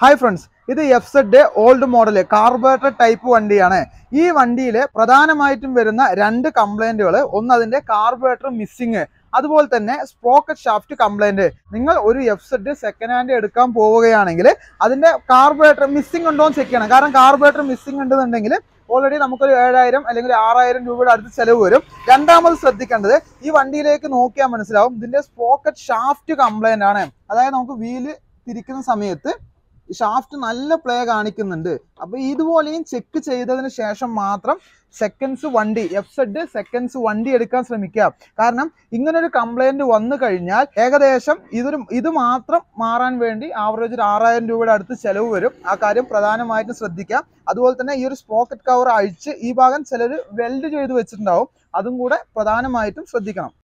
hi friends ഇത് F Z old model carburettor type വണ്ടിയാണ് ഈ വണ്ടിയിൽ പ്രധാനമായിട്ടും വരുന്ന രണ്ട് കംപ്ലൈന്റുകൾ ഒന്ന് അതിന്റെ കാർബറേറ്റർ മിസ്സിങ് അതുപോലെ തന്നെ സ്പ്രോക്കറ്റ് ഷാഫ്റ്റ് കംപ്ലൈന്റ് നിങ്ങൾ ഒരു എഫ് സെഡ് സെക്കൻഡ് ഹാൻഡ് എടുക്കാൻ പോവുകയാണെങ്കിൽ അതിന്റെ കാർബറേറ്റർ മിസ്സിംഗ് ഉണ്ടോ എന്ന് ചെക്ക് ചെയ്യണം കാരണം കാർബറേറ്റർ മിസ്സിംഗ് ഉണ്ടെന്നുണ്ടെങ്കിൽ ഓൾറെഡി നമുക്കൊരു ഏഴായിരം അല്ലെങ്കിൽ ഒരു ആറായിരം രൂപയുടെ അടുത്ത് ചെലവ് വരും രണ്ടാമത് ശ്രദ്ധിക്കേണ്ടത് ഈ വണ്ടിയിലേക്ക് നോക്കിയാൽ മനസ്സിലാവും ഇതിന്റെ സ്പ്രോക്കറ്റ് ഷാഫ്റ്റ് കംപ്ലൈന്റ് ആണ് അതായത് നമുക്ക് വീല് തിരിക്കുന്ന സമയത്ത് ഷാഫ്റ്റ് നല്ല പ്ലേ കാണിക്കുന്നുണ്ട് അപ്പൊ ഇതുപോലെയും ചെക്ക് ചെയ്തതിന് ശേഷം മാത്രം സെക്കൻഡ്സ് വണ്ടി എഫ് സെഡ് സെക്കൻഡ്സ് വണ്ടി എടുക്കാൻ ശ്രമിക്കുക കാരണം ഇങ്ങനൊരു കംപ്ലൈന്റ് വന്നു കഴിഞ്ഞാൽ ഏകദേശം ഇതൊരു ഇത് മാത്രം മാറാൻ വേണ്ടി ആവറേജ് ഒരു ആറായിരം രൂപയുടെ അടുത്ത് ചെലവ് വരും ആ കാര്യം പ്രധാനമായിട്ടും ശ്രദ്ധിക്കുക അതുപോലെ തന്നെ ഈ ഒരു സ്പോക്കറ്റ് കവർ അഴിച്ച് ഈ ഭാഗം ചിലർ വെൽഡ് ചെയ്ത് വെച്ചിട്ടുണ്ടാവും അതും കൂടെ പ്രധാനമായിട്ടും ശ്രദ്ധിക്കണം